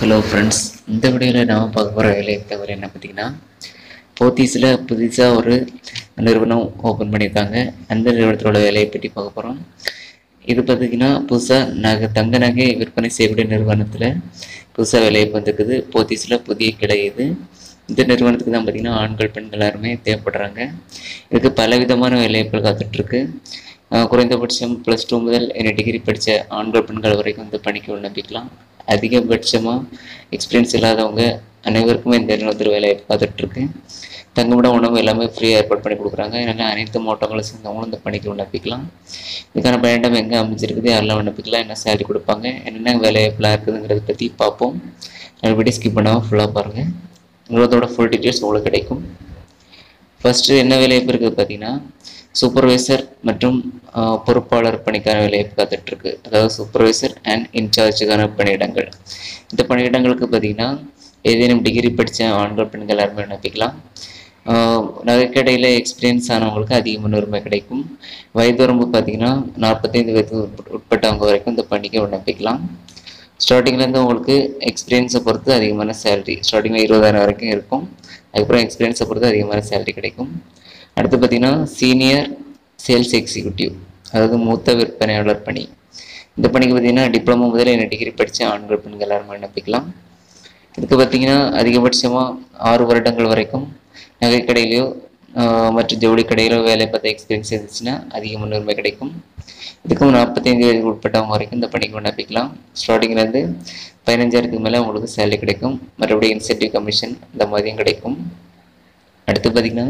hello friends இந்த வீடியோவில் நாம் பார்க்க போகிற வேலையை தவிர என்ன பார்த்தீங்கன்னா போத்தீஸில் புதுசாக ஒரு நிறுவனம் ஓப்பன் பண்ணியிருக்காங்க அந்த நிறுவனத்தோட வேலையை பற்றி பார்க்க போகிறோம் இது பார்த்திங்கன்னா புதுசாக நகை தங்க நகை விற்பனை செய்யக்கூடிய நிறுவனத்தில் புதுசாக வேலைவாய்ப்பு வந்திருக்குது போத்தீஸில் புதிய கிளை இது இந்த நிறுவனத்துக்கு தான் பார்த்திங்கன்னா ஆண்கள் பெண்கள் எல்லாருமே தேவைப்படுறாங்க இதுக்கு பலவிதமான வேலைவாய்ப்புகள் காத்துட்ருக்கு ஆஹ் குறைந்தபட்சம் ப்ளஸ் டூ முதல் என்ன டிகிரி படித்த ஆண்கள் பெண்கள் வரைக்கும் இந்த பணிக்கு விண்ணப்பிக்கலாம் அதிகபட்சமாக எக்ஸ்பீரியன்ஸ் இல்லாதவங்க அனைவருக்குமே இந்த நிறுவனத்தில் வேலை பார்த்துட்ருக்கு தங்குமிட உணவு எல்லாமே ஃப்ரீயாக ஏற்பாடு பண்ணி கொடுக்குறாங்க அதனால் அனைத்து மாவட்டங்களும் சேர்ந்தவங்களும் இந்த பணிக்கு விண்ணப்பிக்கலாம் இதுக்கான பயணம் எங்கே அமைஞ்சிருக்குது யாரெல்லாம் விண்ணப்பிக்கலாம் என்ன சேலரி கொடுப்பாங்க என்னென்ன வேலைவாய்ப்புலாம் இருக்குதுங்கிறத பற்றி பார்ப்போம் வீடியோ ஸ்கிப் பண்ணாமல் ஃபுல்லாக பாருங்கள் நிறுவனத்தோட ஃபுல் டீட்டெயில்ஸ் உங்களுக்கு கிடைக்கும் ஃபஸ்ட்டு என்ன வேலைவாய்ப்பு இருக்குது பார்த்தீங்கன்னா சூப்பர்வைசர் மற்றும் ஆஹ், பொறுப்பாளர் பணிக்கான வேலைவாய்ப்பு காத்துட்ருக்கு அதாவது சூப்பர்வைசர் அண்ட் இன்சார்ஜுக்கான பணியிடங்கள் இந்த பணியிடங்களுக்கு பார்த்தீங்கன்னா ஏதேனும் டிகிரி படித்த ஆண்கள் பெண்கள் எல்லாருமே விண்ணப்பிக்கலாம் ஆஹ், நகைக்கடையில் எக்ஸ்பீரியன்ஸ் ஆனவங்களுக்கு அதிக முன்னுரிமை கிடைக்கும் வயது வரம்பு பார்த்தீங்கன்னா நாற்பத்தைந்து வயது உட்பட்- உட்பட்டவங்க வரைக்கும் இந்த பணிக்கு விண்ணப்பிக்கலாம் ஸ்டார்டிங்லேருந்து உங்களுக்கு எக்ஸ்பீரியன்ஸை பொறுத்து அதிகமான சேலரி ஸ்டார்டிங்கில் இருபதாயிரம் வரைக்கும் இருக்கும் அதுக்கப்புறம் எக்ஸ்பீரியன்ஸை பொறுத்து அதிகமான சேலரி கிடைக்கும் அடுத்து பார்த்தீங்கன்னா சீனியர் சேல்ஸ் எக்ஸிக்யூட்டிவ் அதாவது மூத்த விற்பனையாளர் பணி இந்த பணிக்கு பார்த்தீங்கன்னா டிப்ளமோ முதல் என்ன டிகிரி படித்த ஆண்கள் பெண்கள் எல்லாரும் விண்ணப்பிக்கலாம் இதுக்கு பார்த்தீங்கன்னா அதிகபட்சமாக ஆறு வருடங்கள் வரைக்கும் நகைக்கடையிலையோ ஆஹ், மற்றும் ஜவுளி கடையிலோ வேலை பார்த்த எக்ஸ்பீரியன்ஸ் இருந்துச்சுன்னா அதிக முன்னுரிமை கிடைக்கும் இதுக்கும் நாற்பத்தைந்து வயதுக்கு உட்பட்டவங்க வரைக்கும் இந்த பணிக்கு விண்ணப்பிக்கலாம் ஸ்டார்டிங்லேருந்து பதினஞ்சாயிரத்துக்கு மேலே உங்களுக்கு சேலரி கிடைக்கும் மறுபடியும் இன்சென்டிவ் கமிஷன் இந்த மாதிரியும் கிடைக்கும் அடுத்து பார்த்திங்கன்னா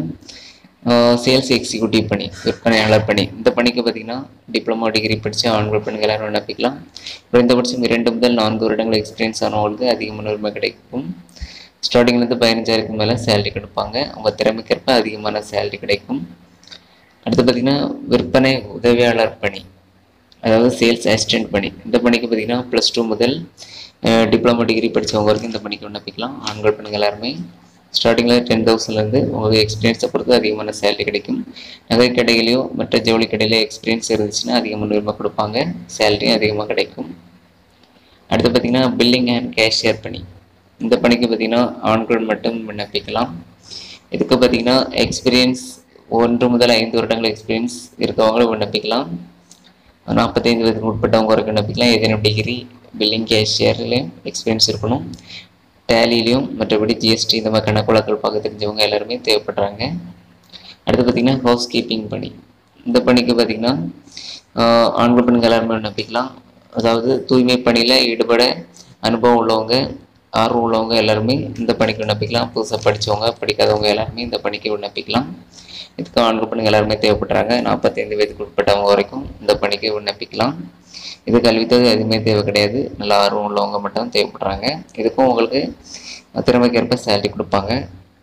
சேல்ஸ் எக்ஸிக்யூட்டிவ் பணி விற்பனையாளர் பணி இந்த பணிக்கு பார்த்திங்கன்னா டிப்ளமோ டிகிரி படித்த ஆண்கள் பெண்கள் எல்லாரும் விண்ணப்பிக்கலாம் குறைந்தபட்சம் இரண்டு முதல் நான்கு வருடங்கள் எக்ஸ்பீரியன்ஸ் ஆனவங்களுக்கு அதிக முன்னுரிமை கிடைக்கும் ஸ்டார்டிங்லேருந்து பதினஞ்சாயிரத்துக்கு மேலே சேலரி கொடுப்பாங்க அவங்க திறமைக்கேற்ப அதிகமான சேலரி கிடைக்கும் அடுத்து பார்த்திங்கன்னா விற்பனை உதவியாளர் பணி அதாவது சேல்ஸ் அசிஸ்டன்ட் பணி இந்த பணிக்கு பார்த்திங்கன்னா ப்ளஸ் டூ முதல் டிப்ளமோ டிகிரி படித்தவங்க வரைக்கும் இந்த பணிக்கு விண்ணப்பிக்கலாம் ஆண்கள் பெண்கள் எல்லாருமே ஸ்டார்டிங்கில் டென் தௌசண்ட்லேருந்து உங்களுக்கு எக்ஸ்பீரியன்ஸை பொறுத்து அதிகமான சேலரி கிடைக்கும் நகை கடைகளையோ மற்ற ஜவுளி கடையில எக்ஸ்பீரியன்ஸ் இருந்துச்சுன்னா அதிக முன்னுரிமை கொடுப்பாங்க சேலரியும் அதிகமாக கிடைக்கும் அடுத்து பார்த்திங்கன்னா பில்லிங் அண்ட் கேஷியர் பணி இந்த பணிக்கு பார்த்திங்கன்னா ஆண்கள் மட்டும் விண்ணப்பிக்கலாம் இதுக்கு பார்த்திங்கன்னா எக்ஸ்பீரியன்ஸ் ஒன்று முதல் ஐந்து வருடங்கள் எக்ஸ்பீரியன்ஸ் இருக்கவங்களும் விண்ணப்பிக்கலாம் நாற்பத்தைந்து வயதுக்கு உட்பட்டவங்க வரைக்கும் விண்ணப்பிக்கலாம் ஏதேனும் டிகிரி பில்லிங் கேஷியர்லேயும் எக்ஸ்பீரியன்ஸ் இருக்கணும் டேலிலையும் மற்றபடி ஜிஎஸ்டி இந்த மாதிரி கணக்கு வழக்கல் பார்க்க தெரிஞ்சவங்க எல்லாருமே தேவைப்படுறாங்க அடுத்து பார்த்திங்கன்னா ஹவுஸ் கீப்பிங் பணி இந்த பணிக்கு பார்த்திங்கன்னா ஆஹ், ஆண்கள் பெண்கள் எல்லாருமே விண்ணப்பிக்கலாம் அதாவது தூய்மை பணியில் ஈடுபட அனுபவம் உள்ளவங்க ஆர்வம் உள்ளவங்க எல்லாருமே இந்த பணிக்கு விண்ணப்பிக்கலாம் புதுசாக படித்தவங்க படிக்காதவங்க எல்லாருமே இந்த பணிக்கு விண்ணப்பிக்கலாம் இதுக்கு ஆண்கள் பெண்கள் எல்லாருமே தேவைப்படுறாங்க நாற்பத்தைந்து வயதுக்கு உட்பட்டவங்க வரைக்கும் இந்த பணிக்கு விண்ணப்பிக்கலாம் இது கல்வித்தொகை எதுவுமே தேவை கிடையாது நல்ல ஆர்வம் உள்ளவங்க மட்டும் தேவைப்படுறாங்க இதுக்கும் உங்களுக்கு திறமைக்கேற்ப சேலரி கொடுப்பாங்க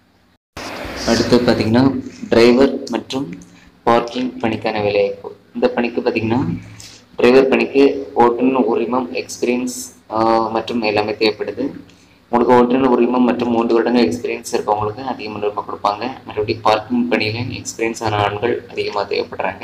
அடுத்து பார்த்தீங்கன்னா டிரைவர் மற்றும் பார்க்கிங் பணிக்கான வேலைவாய்ப்பு இந்த பணிக்கு பார்த்தீங்கன்னா டிரைவர் பணிக்கு ஓட்டுநர் உரிமம் எக்ஸ்பீரியன்ஸ் மற்றும் எல்லாமே தேவைப்படுது உங்களுக்கு ஓட்டுநர் உரிமம் மற்றும் மூன்று வருடங்கள் எக்ஸ்பீரியன்ஸ் இருக்கவங்களுக்கு அதிக முன்னுரிமை கொடுப்பாங்க மறுபடியும் பார்க்கிங் பணியில எக்ஸ்பீரியன்ஸ் ஆன ஆண்கள் அதிகமாக தேவைப்படுறாங்க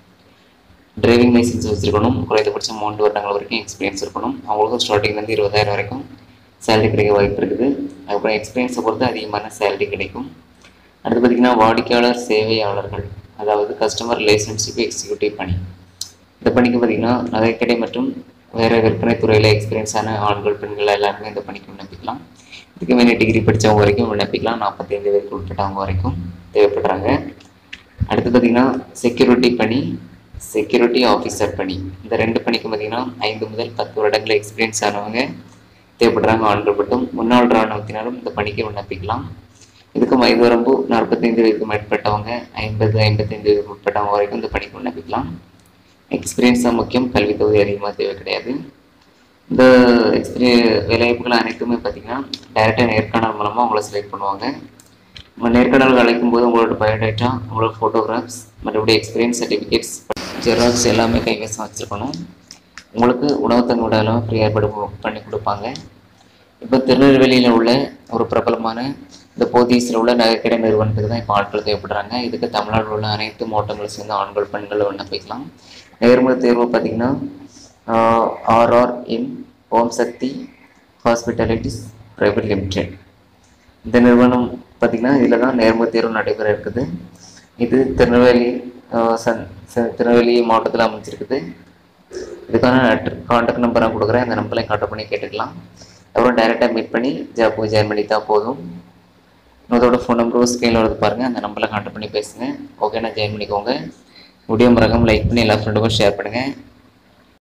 டிரைவிங் லைசன்ஸ் வச்சுருக்கணும் குறைந்தபட்சம் மூன்று வருடங்கள் வரைக்கும் எக்ஸ்பீரியன்ஸ் இருக்கணும் அவங்களுக்கும் ஸ்டார்டிங்லேருந்து இருபதாயிரம் வரைக்கும் சேலரி கிடைக்க வாய்ப்பு இருக்குது அதுக்கப்புறம் எக்ஸ்பீரியன்ஸை பொறுத்து அதிகமான சேலரி கிடைக்கும் அடுத்து பார்த்திங்கன்னா வாடிக்கையாளர் சேவையாளர்கள் அதாவது கஸ்டமர் ரிலேஷன்ஷிப் எக்ஸிக்யூட்டிவ் பணி இந்த பணிக்கு பார்த்திங்கன்னா நகைக்கடை மற்றும் வேறு விற்பனை துறையில் எக்ஸ்பீரியன்ஸான ஆண்கள் பெண்கள் எல்லாருமே இந்த பணிக்கு விண்ணப்பிக்கலாம் இதுக்கு மேலே டிகிரி படித்தவங்க வரைக்கும் விண்ணப்பிக்கலாம் நாற்பத்தைந்து வயதுக்கு உட்பட்டவங்க வரைக்கும் தேவைப்படுறாங்க அடுத்து பார்த்திங்கன்னா செக்யூரிட்டி பணி செக்யூரிட்டி ஆஃபீஸர் பணி இந்த ரெண்டு பணிக்கு பார்த்திங்கன்னா ஐந்து முதல் பத்து வருடங்கள் எக்ஸ்பீரியன்ஸ் ஆனவங்க தேவைப்படுறாங்க ஆண்கள் மட்டும் முன்னாள் இராணுவத்தினரும் இந்த பணிக்கு விண்ணப்பிக்கலாம் இதுக்கும் வயது வரம்பு நாற்பத்தைந்து வயதுக்கு மேற்பட்டவங்க ஐம்பது ஐம்பத்தைந்து வயதுக்கு உட்பட்டவங்க வரைக்கும் இந்த பணிக்கு விண்ணப்பிக்கலாம் எக்ஸ்பீரியன்ஸ் தான் முக்கியம் கல்வி தொகுதி அதிகமாக தேவை கிடையாது இந்த எக்ஸ்பீரிய வேலைவாய்ப்புகள் அனைத்துமே பார்த்தீங்கன்னா டைரெக்டாக நேர்காணல் மூலமாக உங்களை செலக்ட் பண்ணுவாங்க உங்கள் நேர்காணல் அழைக்கும் போது உங்களோட பயோடேட்டா உங்களோட ஃபோட்டோகிராஃப்ஸ் மற்றபடி எக்ஸ்பீரியன்ஸ் சர்டிஃபிகேட்ஸ் ஜெராக்ஸ் எல்லாமே கைவசம் வச்சுருக்கணும் உங்களுக்கு உணவு தங்குமிடம் எல்லாம் ஃப்ரீ ஏற்பாடு பு- பண்ணி கொடுப்பாங்க இப்போ திருநெல்வேலியில் உள்ள ஒரு பிரபலமான இந்த போத்தீஸில் உள்ள நகைக்கடை நிறுவனத்துக்கு தான் இப்போ ஆட்கள் தேவைப்படுறாங்க இதுக்கு தமிழ்நாட்டில் உள்ள அனைத்து மாவட்டங்களும் சேர்ந்து ஆண்கள் பெண்கள் விண்ணப்பிக்கலாம் நேர்முக தேர்வு பார்த்தீங்கன்னா RR inn Om Shakti hospitalities private limited இந்த நிறுவனம் பார்த்திங்கன்னா இதில் தான் நேர்முக தேர்வு நடைபெற இருக்குது இது திருநெல்வேலி ஆஹ், சன் ச- திருநெல்வேலி மாவட்டத்தில் அமைஞ்சிருக்குது இதுக்கான காண்டாக்ட் நம்பர் நான் கொடுக்குறேன் அந்த நம்பரையும் கான்டாக்ட் பண்ணி கேட்டுக்கலாம் அப்புறம் டைரெக்டாக மீட் பண்ணி ஜாப் போய் ஜாயின் பண்ணி தான் போதும் அதோட ஃபோன் நம்பரும் ஸ்க்ரீனில் வருது பாருங்கள் அந்த நம்பரில் கான்டாக்ட் பண்ணி பேசுங்க ஓகேனா ஜாயின் பண்ணிக்கோங்க வீடியோ மறக்காம லைக் பண்ணி எல்லா ஃப்ரெண்டுக்கும் ஷேர் பண்ணுங்கள்